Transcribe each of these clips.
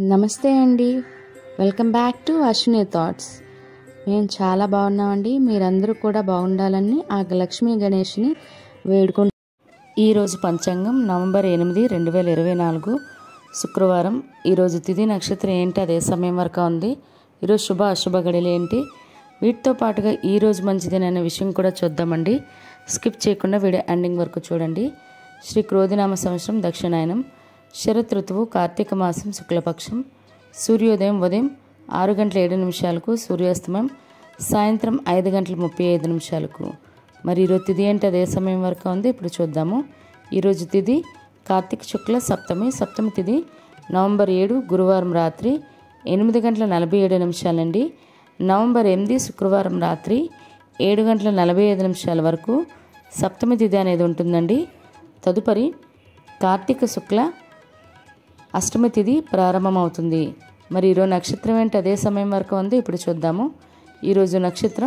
నమస్తే అండి welcome back to Ashwini thoughts మేము చాలా బాగున్నామండి మీరందరూ కూడా బాగుండాలని ఆ లక్ష్మీ గణేష్ని వేడుకుంటు ఈరోజు పంచాంగం నవంబర్ ఎనిమిది రెండు వేల ఇరవై నాలుగు శుక్రవారం ఈరోజు తిథి నక్షత్రం ఏంటి అదే సమయం వరకు ఉంది ఈరోజు శుభ అశుభ గడియలు ఏంటి వీటితో పాటుగా ఈరోజు మంచిదేననే విషయం కూడా చూద్దామండి స్కిప్ చేయకుండా వీడియో ఎండింగ్ వరకు చూడండి శ్రీ క్రోధినామ సంవత్సరం దక్షిణాయనం శరత్ ఋతువు కార్తీక మాసం శుక్లపక్షం సూర్యోదయం ఉదయం ఆరు గంటల ఏడు నిమిషాలకు సూర్యాస్తమయం సాయంత్రం ఐదు గంటల ముప్పై ఐదు నిమిషాలకు మరి ఈరోజు తిథి ఏంటి అదే సమయం వరకు ఉంది ఇప్పుడు చూద్దాము ఈరోజు తిథి కార్తీక శుక్ల సప్తమి సప్తమి తిథి నవంబర్ ఏడు గురువారం రాత్రి ఎనిమిది గంటల నలభై ఏడు నిమిషాలండి నవంబర్ ఎనిమిది శుక్రవారం రాత్రి ఏడు గంటల నలభై ఐదు నిమిషాల వరకు సప్తమి తిథి అనేది ఉంటుందండి తదుపరి కార్తీక శుక్ల అష్టమి తిథి ప్రారంభమవుతుంది మరి ఈరోజు నక్షత్రం ఏంటి అదే సమయం వరకు ఉంది ఇప్పుడు చూద్దాము ఈరోజు నక్షత్రం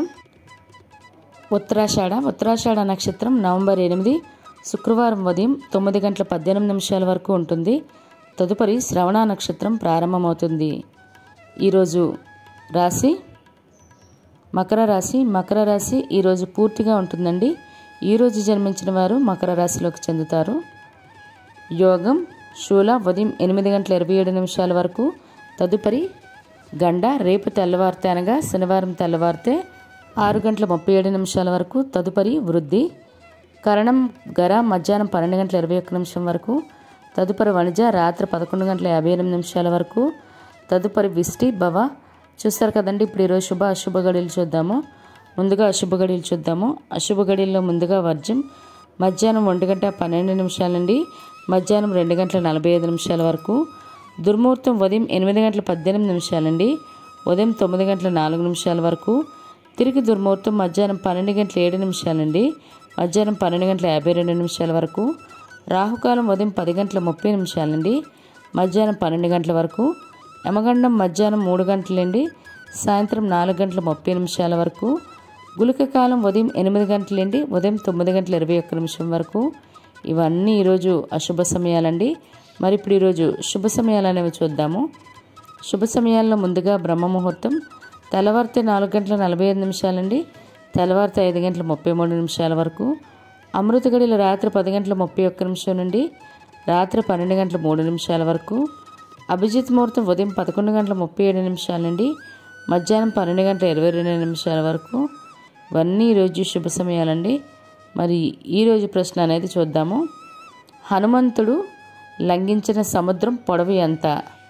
ఉత్తరాషాఢ ఉత్తరాషాఢ నక్షత్రం నవంబర్ ఎనిమిది శుక్రవారం ఉదయం తొమ్మిది గంటల పద్దెనిమిది నిమిషాల వరకు ఉంటుంది తదుపరి శ్రవణ నక్షత్రం ప్రారంభమవుతుంది ఈరోజు రాశి మకర రాశి మకర రాశి ఈరోజు పూర్తిగా ఉంటుందండి ఈరోజు జన్మించిన వారు మకర రాశిలోకి చెందుతారు యోగం శూల ఉదయం ఎనిమిది గంటల ఇరవై ఏడు నిమిషాల వరకు తదుపరి గండ రేపు తెల్లవారితే అనగా శనివారం తెల్లవారితే ఆరు గంటల ముప్పై ఏడు నిమిషాల వరకు తదుపరి వృద్ధి కరణం గర మధ్యాహ్నం పన్నెండు గంటల ఇరవై ఒక్క నిమిషం వరకు తదుపరి వణిజ రాత్రి పదకొండు గంటల యాభై ఎనిమిది నిమిషాల వరకు తదుపరి విష్టి భవ చూస్తారు కదండి ఇప్పుడు ఈరోజు శుభ అశుభ గడియలు చూద్దాము ముందుగా అశుభ గడియలు చూద్దాము అశుభ గడియల్లో ముందుగా వర్జం మధ్యాహ్నం ఒంటి గంట పన్నెండు నిమిషాల నుండి మధ్యాహ్నం రెండు గంటల నలభై ఐదు నిమిషాల వరకు దుర్ముహూర్తం ఉదయం ఎనిమిది గంటల పద్దెనిమిది నిమిషాలండి ఉదయం తొమ్మిది గంటల నాలుగు నిమిషాల వరకు తిరిగి దుర్ముహూర్తం మధ్యాహ్నం పన్నెండు గంటల ఏడు నిమిషాలండి మధ్యాహ్నం పన్నెండు గంటల యాభై రెండు నిమిషాల వరకు రాహుకాలం ఉదయం పది గంటల ముప్పై నిమిషాలండి మధ్యాహ్నం పన్నెండు గంటల వరకు యమగండం మధ్యాహ్నం మూడు గంటలండి సాయంత్రం నాలుగు గంటల ముప్పై నిమిషాల వరకు గులిక కాలం ఉదయం ఎనిమిది గంటలండి ఉదయం తొమ్మిది గంటల ఇరవై ఒక్క నిమిషం వరకు ఇవన్నీ ఈరోజు అశుభ సమయాలండి మరి ఇప్పుడు ఈరోజు శుభ సమయాలు అనేవి చూద్దాము శుభ సమయాల్లో ముందుగా బ్రహ్మ ముహూర్తం తెల్లవారితే నాలుగు గంటల నలభై ఐదు నిమిషాలండి తెల్లవారితే ఐదు గంటల ముప్పై మూడు నిమిషాల వరకు అమృత గడిలో రాత్రి పది గంటల ముప్పై ఒక్క నిమిషం నుండి రాత్రి పన్నెండు గంటల మూడు నిమిషాల వరకు అభిజిత్ ముహూర్తం ఉదయం పదకొండు గంటల ముప్పై ఏడు నిమిషాల నుండి మధ్యాహ్నం పన్నెండు గంటల ఇరవై రెండు నిమిషాల వరకు ఇవన్నీ ఈరోజు శుభ సమయాలండి మరి ఈరోజు ప్రశ్న అనేది చూద్దాము హనుమంతుడు లంఘించిన సముద్రం పొడవు ఎంత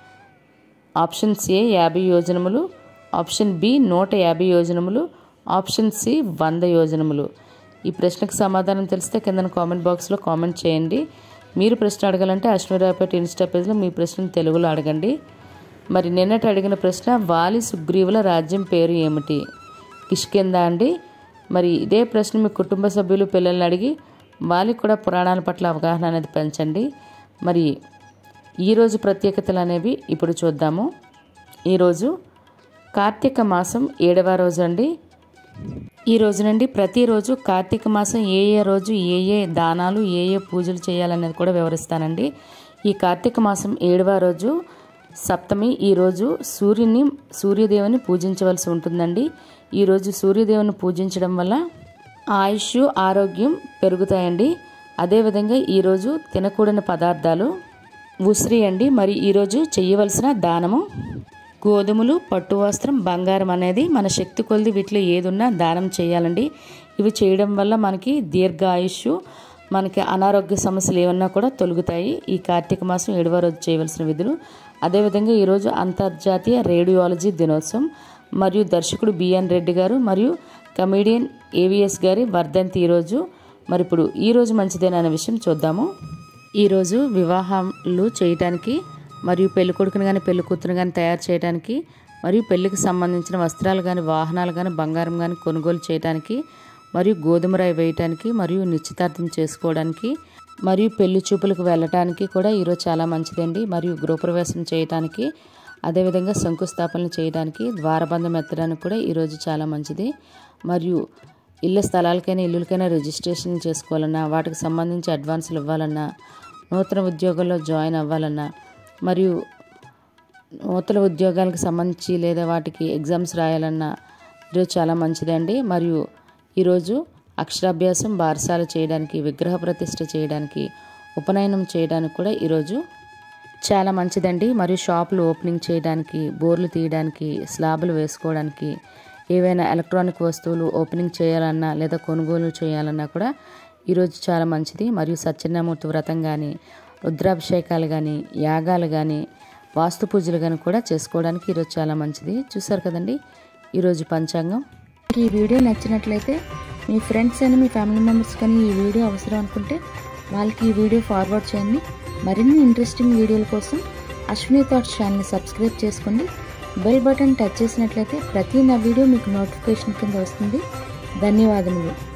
ఆప్షన్స్ ఏ యాభై యోజనములు ఆప్షన్ బి నూట యాభై యోజనములు ఆప్షన్ సి వంద యోజనములు ఈ ప్రశ్నకు సమాధానం తెలిస్తే కింద కామెంట్ బాక్స్లో కామెంట్ చేయండి మీరు ప్రశ్న అడగాలంటే అశ్వరాపేట ఇన్స్టా పేజ్లో మీ ప్రశ్నను తెలుగులో అడగండి మరి నిన్నటి అడిగిన ప్రశ్న వాలి సుగ్రీవుల రాజ్యం పేరు ఏమిటి కిష్కింద అండి మరి ఇదే ప్రశ్న మీ కుటుంబ సభ్యులు పిల్లల్ని అడిగి వాళ్ళకి కూడా పురాణాల పట్ల అవగాహన అనేది పెంచండి మరి ఈరోజు ప్రత్యేకతలు అనేవి ఇప్పుడు చూద్దాము ఈరోజు కార్తీక మాసం ఏడవ రోజు అండి ఈ రోజు నుండి ప్రతిరోజు కార్తీక మాసం ఏ ఏ రోజు ఏ ఏ దానాలు ఏ ఏ పూజలు చేయాలనేది కూడా వివరిస్తానండి ఈ కార్తీక మాసం ఏడవ రోజు సప్తమి ఈరోజు సూర్యుని సూర్యదేవుని పూజించవలసి ఉంటుందండి ఈరోజు సూర్యదేవుని పూజించడం వల్ల ఆయుష్ ఆరోగ్యం పెరుగుతాయండి అదేవిధంగా ఈరోజు తినకూడని పదార్థాలు ఉసిరి అండి మరి ఈరోజు చేయవలసిన దానము గోధుమలు పట్టు వస్త్రం బంగారం అనేది మన శక్తి కొలిది వీటిలో ఏదున్నా దానం చేయాలండి ఇవి చేయడం వల్ల మనకి దీర్ఘాయుష్ మనకి అనారోగ్య సమస్యలు ఏమన్నా కూడా తొలుగుతాయి ఈ కార్తీక మాసం ఏడవ రోజు చేయవలసిన విధులు అదేవిధంగా ఈరోజు అంతర్జాతీయ రేడియాలజీ దినోత్సవం మరియు దర్శకుడు బిఎన్ రెడ్డి గారు మరియు కమేడియన్ ఏవిఎస్ గారి వర్ధంతి ఈరోజు మరి ఇప్పుడు ఈరోజు మంచిదేనా అనే విషయం చూద్దాము ఈరోజు వివాహాలు చేయటానికి మరియు పెళ్లి కొడుకుని కానీ పెళ్లి కూతురు కానీ తయారు చేయడానికి మరియు పెళ్లికి సంబంధించిన వస్త్రాలు కానీ వాహనాలు కానీ బంగారం కానీ కొనుగోలు చేయడానికి మరియు గోధుమ రాయి వేయటానికి మరియు నిశ్చితార్థం చేసుకోవడానికి మరియు పెళ్లి చూపులకు వెళ్ళటానికి కూడా ఈరోజు చాలా మంచిదండి మరియు గృహప్రవేశం చేయటానికి అదేవిధంగా శంకుస్థాపనలు చేయడానికి ద్వారబంధం ఎత్తడానికి కూడా ఈరోజు చాలా మంచిది మరియు ఇళ్ళ స్థలాలకైనా ఇల్లులకైనా రిజిస్ట్రేషన్ చేసుకోవాలన్నా వాటికి సంబంధించి అడ్వాన్సులు ఇవ్వాలన్నా నూతన ఉద్యోగంలో జాయిన్ అవ్వాలన్నా మరియు నూతన ఉద్యోగాలకు సంబంధించి లేదా వాటికి ఎగ్జామ్స్ రాయాలన్నా ఈరోజు చాలా మంచిదండి మరియు ఈరోజు అక్షరాభ్యాసం బారసాల చేయడానికి విగ్రహ ప్రతిష్ఠ చేయడానికి ఉపనయనం చేయడానికి కూడా ఈరోజు చాలా మంచిదండి మరియు షాపులు ఓపెనింగ్ చేయడానికి బోర్లు తీయడానికి స్లాబులు వేసుకోవడానికి ఏవైనా ఎలక్ట్రానిక్ వస్తువులు ఓపెనింగ్ చేయాలన్నా లేదా కొనుగోలు చేయాలన్నా కూడా ఈరోజు చాలా మంచిది మరియు సత్యనామూర్తి వ్రతం కానీ రుద్రాభిషేకాలు కానీ యాగాలు కానీ వాస్తు పూజలు కానీ కూడా చేసుకోవడానికి ఈరోజు చాలా మంచిది చూసారు కదండి ఈరోజు పంచాంగం ఈ వీడియో నచ్చినట్లయితే మీ ఫ్రెండ్స్ అని మీ ఫ్యామిలీ మెంబర్స్ కానీ ఈ వీడియో అవసరం అనుకుంటే వాళ్ళకి ఈ వీడియో ఫార్వర్డ్ చేయండి మరిన్ని ఇంట్రెస్టింగ్ వీడియోల కోసం అశ్విని థాట్స్ ఛానల్ని సబ్స్క్రైబ్ చేసుకోండి బెల్ బటన్ టచ్ చేసినట్లయితే ప్రతి నా వీడియో మీకు నోటిఫికేషన్ కింద వస్తుంది ధన్యవాదములు